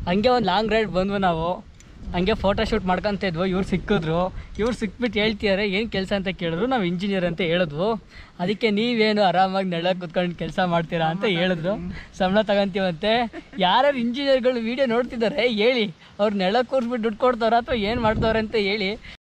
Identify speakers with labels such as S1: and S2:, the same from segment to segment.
S1: ಹಂಗೆ ಒಂದು long ride ಬಂದ್ವು ನಾವು ಹಂಗೆ ಫೋಟೋ ಶೂಟ್ ಮಾಡ್ಕೊಂತ ಇದ್ವು ಇವ್ರು ಸಿಕ್ಕಿದ್ರು ಇವ್ರು ಸಿಕ್ಬಿಟ್ಟು ಹೇಳ್ತಿದ್ದಾರೆ ಏನು ಕೆಲಸ ಅಂತ ಕೇಳಿದ್ರು ನಾವು ಇಂಜಿನಿಯರ್ ಅಂತ ಹೇಳಿದ್ವು ಅದಕ್ಕೆ ನೀವೇನು ಆರಾಮಾಗಿ ನೆಳ ಕುತ್ಕೊಂಡು ಕೆಲಸ ಮಾಡ್ತೀರಾ ಅಂತ ಹೇಳಿದ್ರು ಸಂಬಳ ತಗೊಂತೀವಂತೆ ಯಾರ್ಯಾರು ಇಂಜಿನಿಯರ್ಗಳು ವಿಡಿಯೋ ನೋಡ್ತಿದ್ದಾರೆ ಹೇಳಿ ಅವ್ರು ನೆಳ ಕೂರ್ಸ್ಬಿಟ್ಟು ದುಡ್ಡು ಕೊಡ್ತಾರ ಅಥವಾ ಏನು ಮಾಡ್ತಾವ್ರೆ ಅಂತ ಹೇಳಿ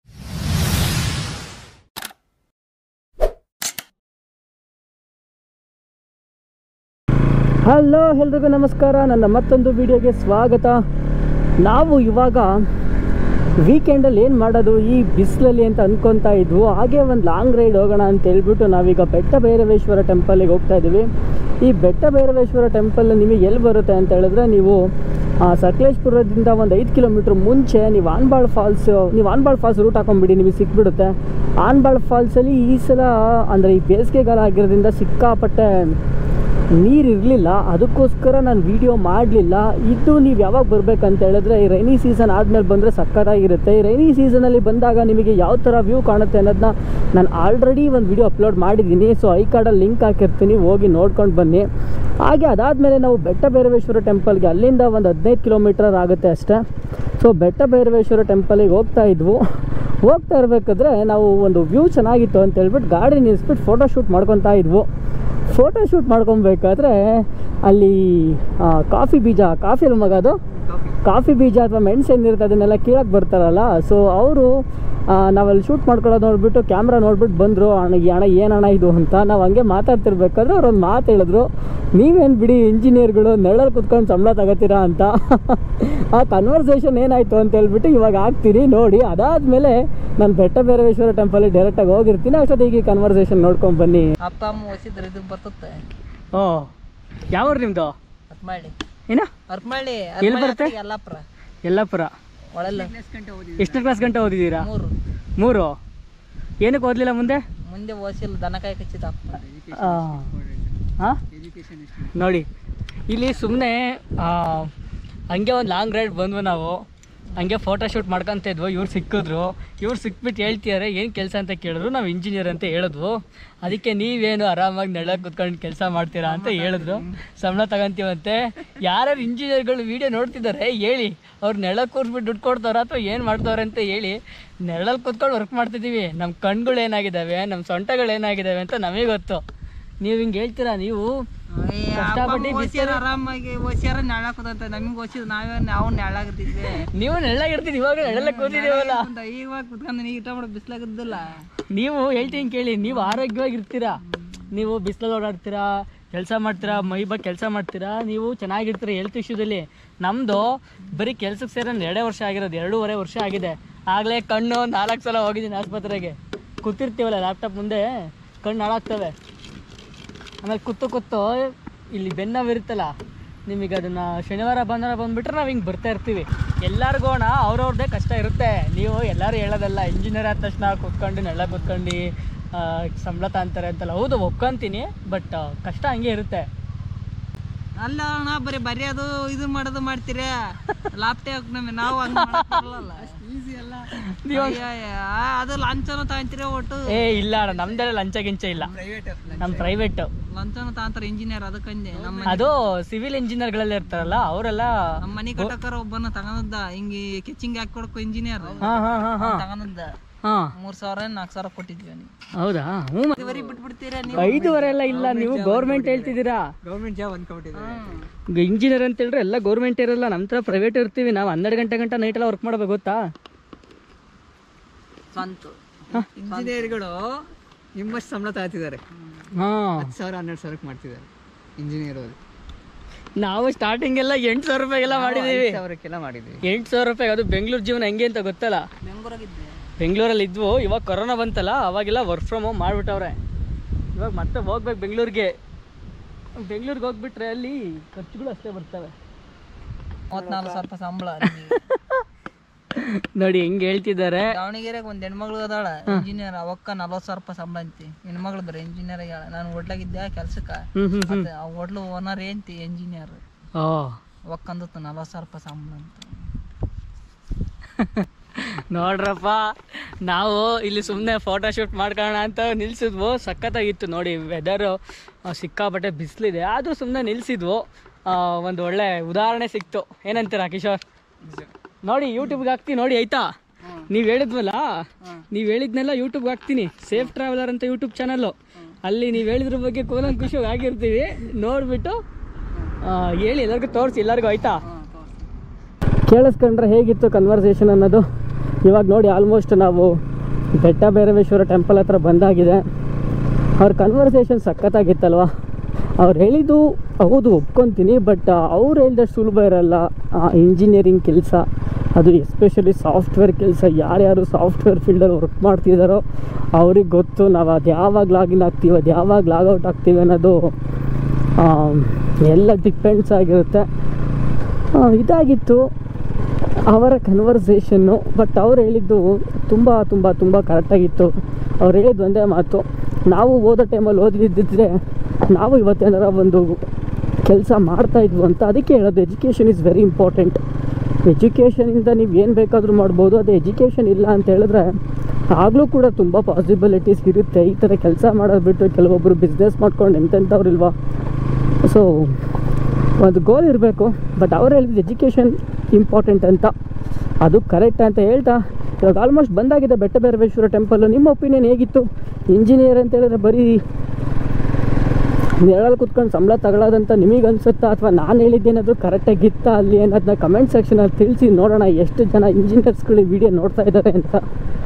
S1: ಹಲೋ ಎಲ್ರಿಗೂ ನಮಸ್ಕಾರ ನನ್ನ ಮತ್ತೊಂದು ವಿಡಿಯೋಗೆ ಸ್ವಾಗತ ನಾವು ಇವಾಗ ವೀಕೆಂಡಲ್ಲಿ ಏನು ಮಾಡೋದು ಈ ಬಿಸಿಲಲ್ಲಿ ಅಂತ ಅನ್ಕೊತಾ ಇದ್ವು ಹಾಗೆ ಒಂದು ಲಾಂಗ್ ರೈಡ್ ಹೋಗೋಣ ಅಂತ ಹೇಳ್ಬಿಟ್ಟು ನಾವೀಗ ಬೆಟ್ಟ ಭೈರವೇಶ್ವರ ಟೆಂಪಲಿಗೆ ಹೋಗ್ತಾ ಇದ್ದೀವಿ ಈ ಬೆಟ್ಟ ಭೈರವೇಶ್ವರ ಟೆಂಪಲ್ ನಿಮಗೆ ಎಲ್ಲಿ ಬರುತ್ತೆ ಅಂತ ಹೇಳಿದ್ರೆ ನೀವು ಆ, ಸಕಲೇಶ್ಪುರದಿಂದ ಒಂದು ಐದು ಕಿಲೋಮೀಟ್ರ್ ಮುಂಚೆ ನೀವು ಆನ್ಬಾಳ್ ಫಾಲ್ಸ್ ನೀವು ಆನ್ಬಾಳ್ ಫಾಲ್ಸ್ ರೂಟ್ ಹಾಕೊಂಡ್ಬಿಡಿ ನಿಮಗೆ ಸಿಕ್ಬಿಡುತ್ತೆ ಆನ್ಬಾಳ್ ಫಾಲ್ಸಲ್ಲಿ ಈ ಸಲ ಅಂದರೆ ಈ ಬೇಸಿಗೆಗಾಲ ಆಗಿರೋದ್ರಿಂದ ಸಿಕ್ಕಾಪಟ್ಟೆ ನೀರು ಇರಲಿಲ್ಲ ಅದಕ್ಕೋಸ್ಕರ ನಾನು ವಿಡಿಯೋ ಮಾಡಲಿಲ್ಲ ಇದು ನೀವು ಯಾವಾಗ ಬರ್ಬೇಕಂತ ಹೇಳಿದ್ರೆ ಈ ರೈನಿ ಸೀಸನ್ ಆದಮೇಲೆ ಬಂದರೆ ಸಕ್ಕತ್ತಾಗಿರುತ್ತೆ ಈ ರೈನಿ ಸೀಸನಲ್ಲಿ ಬಂದಾಗ ನಿಮಗೆ ಯಾವ ಥರ ವ್ಯೂ ಕಾಣುತ್ತೆ ಅನ್ನೋದನ್ನ ನಾನು ಆಲ್ರೆಡಿ ಒಂದು ವಿಡಿಯೋ ಅಪ್ಲೋಡ್ ಮಾಡಿದ್ದೀನಿ ಸೊ ಐ ಕಾರ್ಡಲ್ಲಿ ಲಿಂಕ್ ಹಾಕಿರ್ತೀನಿ ಹೋಗಿ ನೋಡ್ಕೊಂಡು ಬನ್ನಿ ಹಾಗೆ ಅದಾದಮೇಲೆ ನಾವು ಬೆಟ್ಟ ಭೈರವೇಶ್ವರ ಟೆಂಪಲ್ಗೆ ಅಲ್ಲಿಂದ ಒಂದು ಹದಿನೈದು ಕಿಲೋಮೀಟರ್ ಆಗುತ್ತೆ ಅಷ್ಟೇ ಸೊ ಬೆಟ್ಟ ಭೈರವೇಶ್ವರ ಟೆಂಪಲಿಗೆ ಹೋಗ್ತಾ ಇದ್ವು ಹೋಗ್ತಾ ಇರಬೇಕಾದ್ರೆ ನಾವು ಒಂದು ವ್ಯೂ ಚೆನ್ನಾಗಿತ್ತು ಅಂತ ಹೇಳ್ಬಿಟ್ಟು ಗಾಡಿ ನಿಲ್ಲಿಸ್ಬಿಟ್ಟು ಫೋಟೋ ಶೂಟ್ ಮಾಡ್ಕೊತಾ ಇದ್ವು ಫೋಟೋ ಶೂಟ್ ಮಾಡ್ಕೊಬೇಕಾದ್ರೆ ಅಲ್ಲಿ ಆ, ಕಾಫಿ ಬೀಜ ಕಾಫಿ ಅಲ್ಲ ಮಗ ಅದು ಕಾಫಿ ಬೀಜ ಅಥವಾ ಮೆಣಸು ಏನಿರುತ್ತೆ ಅದನ್ನೆಲ್ಲ ಕೀಳಕ್ಕೆ ಬರ್ತಾರಲ್ಲ ಸೊ ಅವರು ನಾವಲ್ಲಿ ಶೂಟ್ ಮಾಡ್ಕೊಳ್ಳೋದು ನೋಡ್ಬಿಟ್ಟು ಕ್ಯಾಮ್ರಾ ನೋಡ್ಬಿಟ್ಟು ಬಂದರು ಅಣ್ಣ ಈ ಅಣ್ಣ ಏನು ಅಣ್ಣ ಇದು ಅಂತ ನಾವು ಹಂಗೆ ಮಾತಾಡ್ತಿರ್ಬೇಕಾದ್ರೆ ಅವ್ರು ಒಂದು ಮಾತು ಹೇಳಿದ್ರು ನೀವೇನು ಬಿಡಿ ಇಂಜಿನಿಯರ್ಗಳು ನೆರಳಲ್ಲಿ ಕುತ್ಕೊಂಡು ಸಂಬಳ ತಗೋತೀರಾ ಅಂತ ಆ ಕನ್ವರ್ಸೇಷನ್ ಏನಾಯಿತು ಅಂತ ಹೇಳ್ಬಿಟ್ಟು ಇವಾಗ ಹಾಕ್ತೀನಿ ನೋಡಿ ಅದಾದಮೇಲೆ ನಾನು ಬೆಟ್ಟ ಭೈರವೇಶ್ವರ ಟೆಂಪಲಿಗೆ ಡೈರೆಕ್ಟಾಗಿ ಹೋಗಿರ್ತೀನಿ ಅಷ್ಟೊತ್ತಿಗೆ ಈ ಕನ್ವರ್ಸೇಷನ್ ನೋಡ್ಕೊಂಡು ಬನ್ನಿ
S2: ಅಪ್ಪ ಅಮ್ಮ ಓದಿಸಿದ್ರೆ ಇದು ಬರ್ತತ್ತೆ
S1: ಓ ಯಾವ ನಿಮ್ಮದು
S2: ಅರ್ಥ ಮಾಡಿ
S1: ಏನ
S2: ಅರ್ಥ ಮಾಡಿ
S1: ಎಲ್ಲಿ ಬರುತ್ತೆ?
S2: ಎಲ್ಲಪ್ರ
S1: ಯಲ್ಲಾಪುರ
S2: ಒಳಲ್ಲ
S1: ಎಷ್ಟನೇ ಕ್ಲಾಸ್ ಗಂಟೆ ಓದಿದ್ದೀರಾ
S2: ಮೂರು
S1: ಮೂರು ಏನಕ್ಕೆ ಓದಲಿಲ್ಲ ಮುಂದೆ
S2: ಮುಂದೆ ಓದಿಸಿಲ್ಲ ದನ ಕಾಯಿ ಕಚ್ಚಿದ
S1: ಹಾಂ ನೋಡಿ ಇಲ್ಲಿ ಸುಮ್ಮನೆ ಹಂಗೆ ಒಂದು ಲಾಂಗ್ ರೈಡ್ ಬಂದ್ವು ನಾವು ಹಂಗೆ ಫೋಟೋ ಶೂಟ್ ಮಾಡ್ಕೊಂತ ಇದ್ವು ಇವ್ರು ಸಿಕ್ಕಿದ್ರು ಇವ್ರು ಸಿಕ್ಬಿಟ್ಟು ಹೇಳ್ತಿದ್ದಾರೆ ಏನು ಕೆಲಸ ಅಂತ ಕೇಳಿದ್ರು ನಾವು ಇಂಜಿನಿಯರ್ ಅಂತ ಹೇಳಿದ್ವು ಅದಕ್ಕೆ ನೀವೇನು ಆರಾಮಾಗಿ ನೆಳ ಕುತ್ಕೊಂಡು ಕೆಲಸ ಮಾಡ್ತೀರಾ ಅಂತ ಹೇಳಿದ್ರು ಸಂಬಳ ತಗೊಂತೀವಂತೆ ಯಾರ್ಯಾರು ಇಂಜಿನಿಯರ್ಗಳು ವಿಡಿಯೋ ನೋಡ್ತಿದ್ದಾರೆ ಹೇಳಿ ಅವ್ರು ನೆಳ ಕೂರ್ಸ್ಬಿಟ್ಟು ದುಡ್ಡು ಕೊಡ್ತಾರ ಅಥವಾ ಏನು ಮಾಡ್ತಾವ್ರೆ ಅಂತ ಹೇಳಿ ನೆರಳಲ್ಲಿ ಕುತ್ಕೊಂಡು ವರ್ಕ್ ಮಾಡ್ತಿದ್ದೀವಿ ನಮ್ಮ ಕಣ್ಗಳು ಏನಾಗಿದ್ದಾವೆ ನಮ್ಮ ಸೊಂಟಗಳು ಏನಾಗಿದ್ದಾವೆ ಅಂತ ನಮಗೆ ಗೊತ್ತು ನೀವು ಹಿಂಗೆ ಹೇಳ್ತೀರಾ ನೀವು ಕಷ್ಟಪಟ್ಟು ಬಿಸ್ಲಲ್ಲಿ-
S2: ಆರಾಮಾಗಿ ಓದ್ಸ್ಯಾರ ನೆಳಾಕುದಂತ ನಮಗೆ ಓದಿಸಿದ್ ನಾವೇ ನಾವು ನೆಳಾಗತ್ತಿದ್ವಿ
S1: ನೀವು ನೆಳ್ಳಾಗಿರ್ತೀನಿ ಇವಾಗ ನೆರಳಲ್ಲ ಕೂತಿದ್ದೀವಲ್ಲ
S2: ಇವಾಗ ಕುತ್ಕೊಂಡು ನೀ ಇಟ್ಟ ಬಿಡ ಬಿಸ್ಲಾಗದ್ದಿಲ್ಲ
S1: ನೀವು ಹೇಳ್ತೀನಿ ಕೇಳಿ ನೀವು ಆರೋಗ್ಯವಾಗಿರ್ತೀರಾ ನೀವು ಬಿಸಿಲಲ್ಲಿ ಓಡಾಡ್ತೀರಾ ಕೆಲಸ ಮಾಡ್ತೀರಾ ಮೈ ಬಗ್ಗೆ ಕೆಲಸ ಮಾಡ್ತೀರಾ ನೀವು ಚೆನ್ನಾಗಿರ್ತೀರ ಹೆಲ್ತ್ ಇಶ್ಯೂದಲ್ಲಿ ನಮ್ಮದು ಬರೀ ಕೆಲ್ಸಕ್ಕೆ ಸೇರೋ ಎರಡೇ ವರ್ಷ ಆಗಿರೋದು ಎರಡೂವರೆ ವರ್ಷ ಆಗಿದೆ ಆಗಲೇ ಕಣ್ಣು ನಾಲ್ಕು ಸಲ ಹೋಗಿದ್ದೀನಿ ಆಸ್ಪತ್ರೆಗೆ ಕೂತಿರ್ತೀವಲ್ಲ ಲ್ಯಾಪ್ಟಾಪ್ ಮುಂದೆ ಕಣ್ಣು ಹಾಳಾಗ್ತವೆ ಆಮೇಲೆ ಕೂತು ಕೂತು ಇಲ್ಲಿ ಬೆನ್ನವಿರುತ್ತಲ್ಲ ನಿಮಗೆ ಅದನ್ನು ಶನಿವಾರ ಭಾನುವಾರ ಬಂದುಬಿಟ್ರೆ ನಾವು ಹಿಂಗೆ ಬರ್ತಾ ಇರ್ತೀವಿ ಎಲ್ಲರಿಗೂ ಅವ್ರವ್ರದ್ದೇ ಕಷ್ಟ ಇರುತ್ತೆ ನೀವು ಎಲ್ಲರೂ ಹೇಳೋದಲ್ಲ ಇಂಜಿನಿಯರ್ ಆದ ತಕ್ಷಣ ಕೂತ್ಕೊಂಡು ನೆಲ ಕೂತ್ಕೊಂಡು ಆ, ಸಂಬಳ ತಾಂತಾರೆ ಅಂತಲ್ಲ ಹೌದು ಒಪ್ಕೊಂತೀನಿ ಬಟ್ ಕಷ್ಟ ಹಂಗೆ ಇರುತ್ತೆ
S2: ಅಲ್ಲ ಅಣ್ಣ ಬರೀ ಬರೆಯೋದು ಇದು ಮಾಡೋದು ಮಾಡ್ತೀರ ಲ್ಯಾಪ್ಟಾಪ್ ನಮಗೆ ನಾವು ಹಂಗ ಈಸಿ ಅಲ್ಲ
S1: ನೀವು
S2: ಅದು ಲಂಚನ ತಗೊಂತೀರ ಒಟ್ಟು
S1: ಏ ಇಲ್ಲ ಅಣ್ಣ ನಮ್ದೆಲ್ಲ ಲಂಚ ಗಿಂಚ ಇಲ್ಲ ನಮ್ಮ ಪ್ರೈವೇಟ್
S2: ಲಂಚನ ತಗೊಂತಾರ ಇಂಜಿನಿಯರ್ ಅದಕ್ಕಂದೆ ನಮ್ಮ
S1: ಅದು ಸಿವಿಲ್ ಇಂಜಿನಿಯರ್ಗಳೆಲ್ಲ ಇರ್ತಾರಲ್ಲ ಅವರೆಲ್ಲ
S2: ನಮ್ಮ ಮನೆ ಕಟ್ಟಕರ ಒಬ್ಬನ ತಗೊಂಡದ್ದ ಹಿಂಗೆ ಕೆಚಿಂಗ್ ಹಾಕಿ ಕೊಡಕ್ಕೋ ಇಂಜಿನಿಯರ್
S1: ಹಾಂ ಹಾಂ ಹಾಂ ಹಾಂ
S2: ತಗೊಂಡದ್ದ
S1: ಹಾಂ
S2: ಮೂರ್ ಸಾವಿರ ನಾಲ್ಕು ಸಾವಿರ ಕೊಟ್ಟಿದ್ವಿ ನೀವು
S1: ಹೌದಾ ಹ್ಞೂ
S2: ಇದುವರೆಗೆ ಬಿಟ್ಬಿಡ್ತೀರಾ ನೀವು
S1: ಐದುವರೆ ಎಲ್ಲ ಇಲ್ಲ ನೀವು ಗೌರ್ಮೆಂಟ್ ಹೇಳ್ತಿದ್ದೀರಾ
S2: ಗೌರ್ಮೆಂಟ್ ಜಾಬ್ ಅನ್ಕೊಬಿಟ್ಟಿದ್ರೆ
S1: ಇಂಜಿನಿಯರ್ ಅಂತ ಹೇಳಿದ್ರೆ ಎಲ್ಲ ಗೌರ್ಮೆಂಟ್ ಇರಲ್ಲ ನಮ್ಮ ಹತ್ರ ಪ್ರೈವೇಟ್ ಇರ್ತೀವಿ ನಾವು ಹನ್ನೆರಡು ಗಂಟೆ ಗಂಟೆ ನೈಟ್ ಎಲ್ಲ ವರ್ಕ್ ಮಾಡಬೇಕು ಗೊತ್ತಾ
S2: ಸ್ವಂತ
S3: ಇಂಜಿನಿಯರ್ಗಳು ನಿಮ್ಮಷ್ಟು ಸಂಬಳ ತಗೋತಿದ್ದಾರೆ
S1: ಹಾಂ
S3: ಹತ್ತು ಸಾವಿರ ಹನ್ನೆರಡು ಸಾವಿರಕ್ಕೆ ಮಾಡ್ತಿದ್ದಾರೆ ಇಂಜಿನಿಯರ್ ಅವರು
S1: ನಾವು ಸ್ಟಾರ್ಟಿಂಗ್ ಎಲ್ಲ ಎಂಟು ಸಾವಿರ ರೂಪಾಯಿಗೆಲ್ಲ ಮಾಡಿದ್ದೀವಿ
S3: ಸಾವಿರಕ್ಕೆಲ್ಲ ಮಾಡಿದ್ವಿ
S1: ಎಂಟು ಸಾವಿರ ರೂಪಾಯಿ ಅದು ಬೆಂಗಳೂರು ಜೀವನ ಹೆಂಗೆ ಅಂತ ಗೊತ್ತಲ್ಲ
S2: ಬೆಂಗಳೂರಾಗಿದ್ದೆ
S1: ಬೆಂಗಳೂರಲ್ಲಿ ಇದ್ವು ಇವಾಗ ಕೊರೋನಾ ಬಂತಲ್ಲ ಅವಾಗೆಲ್ಲ ವರ್ಕ್ ಫ್ರಮ್ ಹೋಮ್ ಮಾಡಿಬಿಟ್ಟವ್ರೆ ಇವಾಗ ಮತ್ತೆ ಹೋಗ್ಬೇಕು ಬೆಂಗಳೂರಿಗೆ ಬೆಂಗಳೂರಿಗೆ ಹೋಗ್ಬಿಟ್ರೆ ಅಲ್ಲಿ ಖರ್ಚುಗಳು ಅಷ್ಟೇ ಬರ್ತವೆ
S2: ಮೂವತ್ನಾಲ್ಕು ಸಾವಿರ ರೂಪಾಯಿ ಸಂಬಳ
S1: ನೋಡಿ ಹೆಂಗೆ ಹೇಳ್ತಿದ್ದಾರೆ
S2: ದಾವಣಗೆರೆಗೆ ಒಂದ್ ಹೆಣ್ಮಗಳು ಅದಾಳ ಇಂಜಿನಿಯರ್ ಅವಕ್ಕ ನಲ್ವತ್ತು ಸಾವಿರ ರೂಪಾಯಿ ಸಂಬಳ ಅಂತಿ ಹೆಣ್ಮಗಳು ಬರೀ ಇಂಜಿನಿಯರ್ ಆಗ್ಯಾಳ ನಾನು ಹೋಟ್ಲಾಗಿದ್ದೆ ಕೆಲ್ಸಕ್ಕ
S1: ಹ್ಞೂ ಹ್ಞೂ ಹ್ಞೂ
S2: ಅದ ಆ ಹೋಟ್ಲು ಓನರ್ ಏಂತಿ ಇಂಜಿನಿಯರ್
S1: ಓ
S2: ಅವಕ್ಕ ಅಂದತ್ತು ನಲ್ವತ್ತು ಸಾವಿರ ರೂಪಾಯಿ ಸಂಬಳ ಅಂತ
S1: ನೋಡ್ರಪ್ಪ ನಾವು ಇಲ್ಲಿ ಸುಮ್ಮನೆ ಫೋಟೋ ಶೂಟ್ ಮಾಡ್ಕೊಳ್ಳೋಣ ಅಂತ ನಿಲ್ಸಿದ್ವು ಸಖತ್ತಾಗಿತ್ತು ನೋಡಿ ವೆದರು ಸಿಕ್ಕಾಪಟ್ಟೆ ಬಿಸಿಲಿದೆ ಆದರೂ ಸುಮ್ಮನೆ ನಿಲ್ಸಿದ್ವು ಆ, ಒಂದು ಒಳ್ಳೆ ಉದಾಹರಣೆ ಸಿಕ್ತು ಏನಂತೀರಾ ಕಿಶೋರ್ ನೋಡಿ ಯೂಟ್ಯೂಬ್ಗೆ ಹಾಕ್ತೀನಿ ನೋಡಿ ಆಯ್ತಾ ನೀವು ಹೇಳಿದ್ವಲ್ಲ ನೀವು ಹೇಳಿದ್ನೆಲ್ಲ ಯೂಟ್ಯೂಬ್ಗೆ ಹಾಕ್ತೀನಿ ಸೇಫ್ ಟ್ರಾವೆಲರ್ ಅಂತ ಯೂಟ್ಯೂಬ್ ಚಾನಲ್ಲು ಅಲ್ಲಿ ನೀವು ಹೇಳಿದ್ರ ಬಗ್ಗೆ ಕೂಲಂಕುಷವಾಗಿ ಆಗಿರ್ತೀವಿ ನೋಡಿಬಿಟ್ಟು ಹೇಳಿ ಎಲ್ಲರಿಗೂ ತೋರಿಸಿ ಎಲ್ಲರಿಗೂ ಆಯ್ತಾ ಕೇಳಿಸ್ಕೊಂಡ್ರೆ ಹೇಗಿತ್ತು ಕನ್ವರ್ಸೇಷನ್ ಅನ್ನೋದು ಇವಾಗ ನೋಡಿ ಆಲ್ಮೋಸ್ಟ್ ನಾವು ಬೆಟ್ಟ ಭೈರವೇಶ್ವರ ಟೆಂಪಲ್ ಹತ್ರ ಬಂದಾಗಿದೆ ಅವ್ರ ಕನ್ವರ್ಸೇಷನ್ ಸಖತ್ತಾಗಿತ್ತಲ್ವ ಅವ್ರು ಹೇಳಿದ್ದು ಹೌದು ಒಪ್ಕೊತೀನಿ ಬಟ್ ಅವ್ರು ಹೇಳಿದಷ್ಟು ಸುಲಭ ಇರಲ್ಲ ಇಂಜಿನಿಯರಿಂಗ್ ಕೆಲಸ ಅದು ಎಸ್ಪೆಷಲಿ ಸಾಫ್ಟ್ವೇರ್ ಕೆಲಸ ಯಾರ್ಯಾರು ಸಾಫ್ಟ್ವೇರ್ ಫೀಲ್ಡಲ್ಲಿ ವರ್ಕ್ ಮಾಡ್ತಿದ್ದಾರೋ ಅವ್ರಿಗೆ ಗೊತ್ತು ನಾವು ಅದು ಯಾವಾಗ ಲಾಗಿನ್ ಆಗ್ತೀವಿ ಅದು ಯಾವಾಗ ಲಾಗೌಟ್ ಆಗ್ತೀವಿ ಅನ್ನೋದು ಆ, ಎಲ್ಲ ಡಿಪೆಂಡ್ಸ್ ಆಗಿರುತ್ತೆ ಆ, ಇದಾಗಿತ್ತು ಅವರ ಕನ್ವರ್ಸೇಷನ್ನು ಬಟ್ ಅವ್ರು ಹೇಳಿದ್ದು ತುಂಬ ತುಂಬ ತುಂಬ ಕರೆಕ್ಟಾಗಿತ್ತು ಅವ್ರು ಹೇಳಿದ್ದು ಒಂದೇ ಮಾತು ನಾವು ಓದೋ ಟೈಮಲ್ಲಿ ಓದಿದ್ದಿದ್ರೆ ನಾವು ಇವತ್ತೇನಾರ ಒಂದು ಕೆಲಸ ಮಾಡ್ತಾ ಇದ್ವು ಅಂತ ಅದಕ್ಕೆ ಹೇಳೋದು ಎಜುಕೇಷನ್ ಇಸ್ ವೆರಿ ಇಂಪಾರ್ಟೆಂಟ್ ಎಜುಕೇಷನಿಂದ ನೀವು ಏನು ಬೇಕಾದರೂ ಮಾಡ್ಬೋದು ಅದು ಎಜುಕೇಷನ್ ಇಲ್ಲ ಅಂತ ಹೇಳಿದ್ರೆ ಆಗಲೂ ಕೂಡ ತುಂಬ ಪಾಸಿಬಿಲಿಟೀಸ್ ಇರುತ್ತೆ ಈ ಥರ ಕೆಲಸ ಮಾಡೋದು ಬಿಟ್ಟು ಕೆಲವೊಬ್ಬರು ಬಿಸ್ನೆಸ್ ಮಾಡ್ಕೊಂಡು ಎಂತೆಂಥವ್ರು ಇಲ್ವಾ ಸೊ ಒಂದು ಗೋಲ್ ಇರಬೇಕು ಬಟ್ ಅವ್ರು ಹೇಳಿದ್ದು ಎಜುಕೇಷನ್ ಇಂಪಾರ್ಟೆಂಟ್ ಅಂತ ಅದು ಕರೆಕ್ಟ್ ಅಂತ ಹೇಳ್ತಾ ಇವಾಗ ಆಲ್ಮೋಸ್ಟ್ ಬಂದಾಗಿದೆ ಬೆಟ್ಟ ಭೈರವೇಶ್ವರ ಟೆಂಪಲ್ಲು ನಿಮ್ಮ ಒಪಿನಿಯನ್ ಹೇಗಿತ್ತು ಇಂಜಿನಿಯರ್ ಅಂತ ಹೇಳಿದ್ರೆ ಬರೀ ನೆರಳಲ್ಲಿ ಕುತ್ಕೊಂಡು ಸಂಬಳ ತಗೊಳ್ಳೋದಂತ ನಿಮಗೆ ಅನ್ಸುತ್ತಾ ಅಥವಾ ನಾನು ಹೇಳಿದ್ದೇನಾದರೂ ಕರೆಕ್ಟಾಗಿತ್ತಾ ಅಲ್ಲಿ ಅನ್ನೋದನ್ನ ಕಮೆಂಟ್ ಸೆಕ್ಷನಲ್ಲಿ ತಿಳಿಸಿ ನೋಡೋಣ ಎಷ್ಟು ಜನ ಇಂಜಿನಿಯರ್ಸ್ಗಳು ವಿಡಿಯೋ ನೋಡ್ತಾ ಇದ್ದಾರೆ ಅಂತ